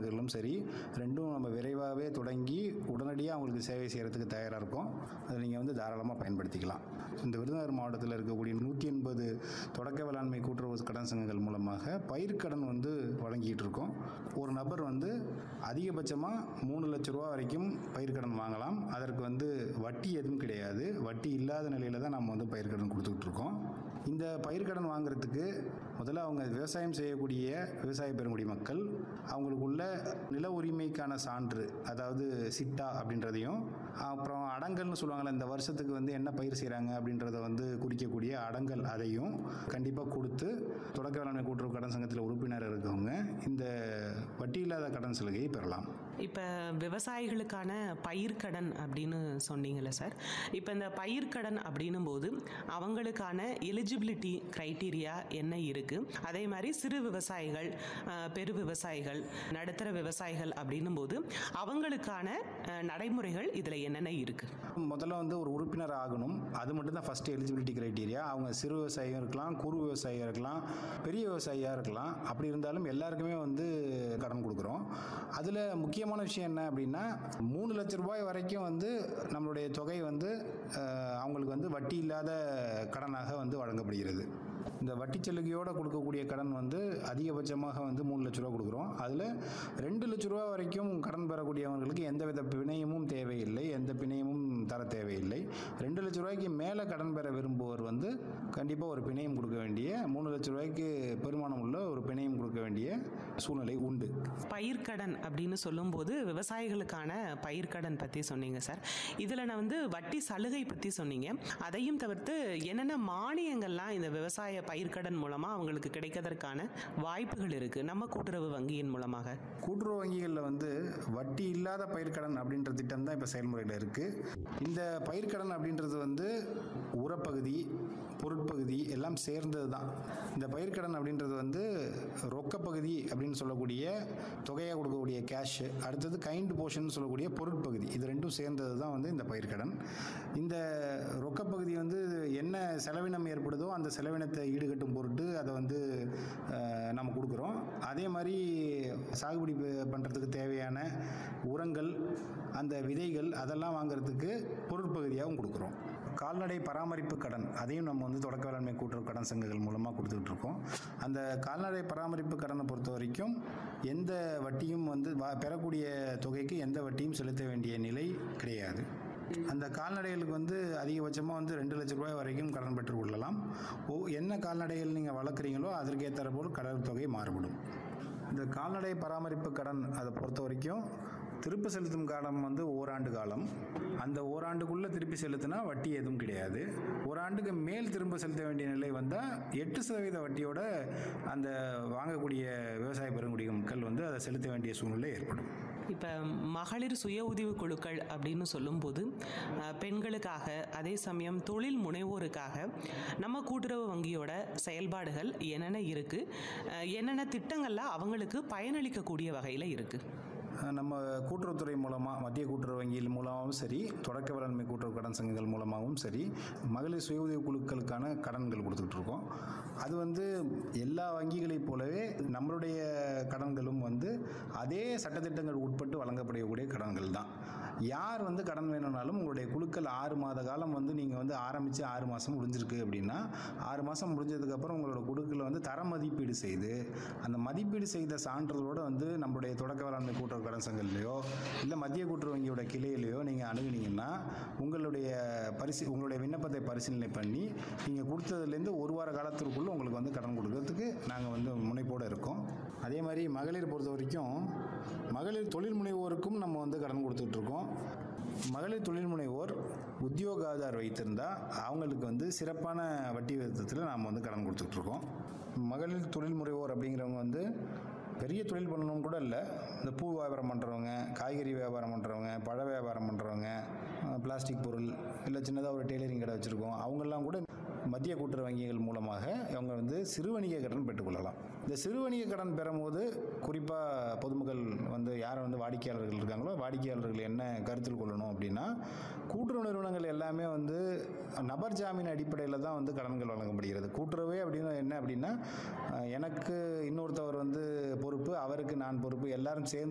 கணக்குகளும் சரி ரெண்டும் நம்ம விரைவாகவே தொடங்கி உடனடியாக அவங்களுக்கு சேவை செய்கிறதுக்கு தயாராக இருக்கும் அதை நீங்கள் வந்து தாராளமாக பயன்படுத்திக்கலாம் இந்த விருதுநகர் மாவட்டத்தில் இருக்கக்கூடிய நூற்றி எண்பது தொடக்க வேளாண்மை கூட்டுறவு கடன் சங்கங்கள் மூலமாக பயிர்க்கடன் வந்து வழங்கிட்டு இருக்கோம் ஒரு நபர் வந்து அதிகபட்சமாக மூணு லட்ச ரூபா வரைக்கும் பயிர்க்கடன் வாங்கலாம் அதற்கு வந்து வட்டி எதுவும் கிடையாது வட்டி இல்லாத நிலையில் தான் நம்ம வந்து பயிர்க்கடன் கொடுத்துக்கிட்டு இருக்கோம் இந்த பயிர்க்கடன் வாங்குறதுக்கு முதல்ல அவங்க விவசாயம் செய்யக்கூடிய விவசாய பெருங்குடி மக்கள் அவங்களுக்குள்ள நில உரிமைக்கான சான்று அதாவது சிட்டா அப்படின்றதையும் அப்புறம் அடங்கல்னு சொல்லுவாங்கள்ல இந்த வருஷத்துக்கு வந்து என்ன பயிர் செய்கிறாங்க அப்படின்றத வந்து குறிக்கக்கூடிய அடங்கல் அதையும் கண்டிப்பாக கொடுத்து தொடக்க வேளாண்மை கூட்டுறவு கடன் சங்கத்தில் உறுப்பினர் இருக்கவங்க இந்த வட்டி இல்லாத கடன் சலுகையை பெறலாம் இப்போ விவசாயிகளுக்கான பயிர்க்கடன் அப்படின்னு சொன்னீங்கல்ல சார் இப்போ இந்த பயிர்க்கடன் அப்படின்னும் போது அவங்களுக்கான எலிஜிபிலிட்டி க்ரைட்டீரியா என்ன இருக்குது அதே மாதிரி சிறு விவசாயிகள் அஹ், பெரு விவசாயிகள் நடுத்தர விவசாயிகள் அப்படின்னும் போது அவங்களுக்கான அஹ், நடைமுறைகள் இதில் என்னென்ன இருக்குது முதல்ல வந்து ஒரு உறுப்பினர் ஆகணும் அது மட்டும் தான் ஃபஸ்ட்டு எலிஜிபிலிட்டி க்ரைட்டீரியா அவங்க சிறு விவசாயியும் இருக்கலாம் குறு விவசாயியாக இருக்கலாம் பெரிய விவசாயியாக இருக்கலாம் அப்படி இருந்தாலும் எல்லாருக்குமே வந்து கடன் கொடுக்குறோம் அதில் முக்கியமான விஷயம் என்ன அப்படின்னா மூணு லட்ச ரூபாய் வரைக்கும் வந்து நம்மளுடைய தொகை வந்து அஹ், அவங்களுக்கு வந்து வட்டி இல்லாத கடனாக வந்து வழங்கப்படுகிறது இந்த வட்டி சலுகையோடு கொடுக்கக்கூடிய கடன் வந்து அதிகபட்சமாக வந்து மூணு லட்ச ரூபா கொடுக்குறோம் அதில் ரெண்டு லட்ச ரூபா வரைக்கும் கடன் பெறக்கூடியவங்களுக்கு எந்தவித பிணையமும் தேவையில்லை எந்த பிணையமும் தர தேவையில்லை ரெண்டு லட்ச ரூபாய்க்கு மேலே கடன் பெற விரும்புவோர் வந்து கண்டிப்பாக ஒரு பிணையம் கொடுக்க வேண்டிய மூணு லட்ச ரூபாய்க்கு பெருமானம் உள்ள ஒரு பிணையம் கொடுக்க வேண்டிய சூழ்நிலை உண்டு பயிர்க்கடன் அப்படின்னு சொல்லும்போது விவசாயிகளுக்கான பயிர்க்கடன் பற்றி சொன்னீங்க சார் இதில் நான் வந்து வட்டி சலுகை பற்றி சொன்னீங்க அதையும் தவிர்த்து என்னென்ன மானியங்கள்லாம் இந்த விவசாய பயிர்க்கடன் மூலமாக அவங்களுக்கு கிடைக்கிறதற்கான வாய்ப்புகள் இருக்குது நம்ம கூட்டுறவு வங்கியின் மூலமாக கூட்டுறவு வங்கிகளில் வந்து வட்டி இல்லாத பயிர்க்கடன் அப்படின்ற திட்டம் தான் இப்போ செயல்முறையில் இருக்குது இந்த பயிர்க்கடன் அப்படின்றது வந்து உரப்பகுதி பொருட்பகுதி எல்லாம் சேர்ந்தது தான் இந்த பயிர்க்கடன் அப்படின்றது வந்து ரொக்கப்பகுதி அப்படின்னு சொல்லக்கூடிய தொகையாக கொடுக்கக்கூடிய கேஷ் அடுத்தது கைண்ட் போர்ஷன் சொல்லக்கூடிய பொருட்பகுதி இது ரெண்டும் சேர்ந்தது தான் வந்து இந்த பயிர்க்கடன் இந்த ரொக்கப்பகுதி வந்து என்ன செலவினம் ஏற்படுதோ அந்த செலவினத்தை ஈடுகட்டும் பொருட்டு அதை வந்து அஹ், நம்ம கொடுக்குறோம் அதே மாதிரி சாகுபடி ப- பண்ணுறதுக்கு தேவையான உரங்கள் அந்த விதைகள் அதெல்லாம் வாங்குறதுக்கு பொருட்பகுதியாகவும் கொடுக்குறோம் கால்நடை பராமரிப்பு கடன் அதையும் நம்ம வந்து தொடக்க வேளாண்மை கூட்டுறவு கடன் சங்கங்கள் மூலமாக கொடுத்துட்டு இருக்கோம் அந்த கால்நடை பராமரிப்பு கடனை பொறுத்த வரைக்கும் எந்த வட்டியும் வந்து வா- பெறக்கூடிய தொகைக்கு எந்த வட்டியும் செலுத்த வேண்டிய நிலை கிடையாது அந்த கால்நடைகளுக்கு வந்து அதிகபட்சமாக வந்து ரெண்டு லட்ச ரூபாய் வரைக்கும் கடன் பெற்றுக் கொள்ளலாம் ஓ என்ன கால்நடைகள் நீங்கள் வளர்க்குறீங்களோ அதற்கேற்ற போல் கடன் தொகை மாறுபடும் இந்த கால்நடை பராமரிப்பு கடன் அதை பொறுத்த வரைக்கும் திருப்பி செலுத்தும் காலம் வந்து ஓராண்டு காலம் அந்த ஓராண்டுக்குள்ளே திருப்பி செலுத்தினா வட்டி எதுவும் கிடையாது ஓராண்டுக்கு மேல் திரும்ப செலுத்த வேண்டிய நிலை வந்தால் எட்டு சதவீத வட்டியோட அந்த வாங்கக்கூடிய விவசாய பெருங்குடி மக்கள் வந்து அதை செலுத்த வேண்டிய சூழ்நிலை ஏற்படும் இப்போ மகளிர் சுய உதவி குழுக்கள் அப்படின்னு சொல்லும்போது அஹ், பெண்களுக்காக அதே சமயம் தொழில் முனைவோருக்காக நம்ம கூட்டுறவு வங்கியோட செயல்பாடுகள் என்னென்ன இருக்குது என்னென்ன திட்டங்கள்லாம் அவங்களுக்கு பயனளிக்கக்கூடிய வகையில் இருக்குது நம்ம கூட்டுறவுத்துறை மூலமாக மத்திய கூட்டுறவு வங்கியில் மூலமாகவும் சரி தொடக்க வேளாண்மை கூட்டுறவு கடன் சங்கங்கள் மூலமாகவும் சரி மகளிர் சுய உதவி குழுக்களுக்கான கடன்கள் கொடுத்துட்டு இருக்கோம் அது வந்து எல்லா வங்கிகளைப் போலவே நம்மளுடைய கடன்களும் வந்து அதே சட்டத்திட்டங்கள் உட்பட்டு வழங்கப்படக்கூடிய கடன்கள் தான் யார் வந்து கடன் வேணும்னாலும் உங்களுடைய குழுக்கள் ஆறு மாத காலம் வந்து நீங்கள் வந்து ஆரம்பித்து ஆறு மாதம் முடிஞ்சிருக்கு அப்படின்னா ஆறு மாதம் முடிஞ்சதுக்கப்புறம் உங்களோட குழுக்களை வந்து தர மதிப்பீடு செய்து அந்த மதிப்பீடு செய்த சான்றிதழோட வந்து நம்மளுடைய தொடக்க வேளாண்மை கூட்டுறவு கடன் சங்கத்திலையோ இல்லை மத்திய கூட்டுறவு வங்கியோட கிளையிலையோ நீங்கள் அணுகுனீங்கன்னா உங்களுடைய பரிசு உங்களுடைய விண்ணப்பத்தை பரிசீலனை பண்ணி நீங்கள் கொடுத்ததுலேருந்து ஒரு வார காலத்திற்குள்ள உங்களுக்கு வந்து கடன் கொடுக்கறதுக்கு நாங்கள் வந்து முனைப்போடு இருக்கோம் அதே மாதிரி மகளிர் பொறுத்த வரைக்கும் மகளிர் தொழில் முனைவோருக்கும் நம்ம வந்து கடன் கொடுத்துட்டு இருக்கோம் மகளிர் தொழில் முனைவோர் உத்தியோக ஆதார் வைத்திருந்தால் அவங்களுக்கு வந்து சிறப்பான வட்டி விகிதத்தில் நாம் வந்து கடன் கொடுத்துட்டு இருக்கோம் மகளிர் தொழில் முனைவோர் அப்படிங்கிறவங்க வந்து பெரிய தொழில் பண்ணணும் கூட இல்லை இந்த பூ வியாபாரம் பண்ணுறவங்க காய்கறி வியாபாரம் பண்ணுறவங்க பழ வியாபாரம் பண்ணுறவங்க பிளாஸ்டிக் பொருள் இல்லை சின்னதாக ஒரு டெய்லரிங் கடை வச்சுருக்கோம் அவங்கெல்லாம் கூட மத்திய கூட்டுறவு வங்கிகள் மூலமாக அவங்க வந்து சிறு வணிக கடன் பெற்றுக்கொள்ளலாம் இந்த சிறு வணிக கடன் பெறும்போது குறிப்பாக பொதுமக்கள் வந்து யார் வந்து வாடிக்கையாளர்கள் இருக்காங்களோ வாடிக்கையாளர்கள் என்ன கருத்தில் கொள்ளணும் அப்படின்னா கூட்டுறவு நிறுவனங்கள் எல்லாமே வந்து நபர் ஜாமீன் அடிப்படையில் தான் வந்து கடன்கள் வழங்கப்படுகிறது கூட்டுறவே அப்படின்னு என்ன அப்படின்னா அஹ், எனக்கு இன்னொருத்தவர் வந்து பொறுப்பு அவருக்கு நான் பொறுப்பு எல்லாரும் சேர்ந்து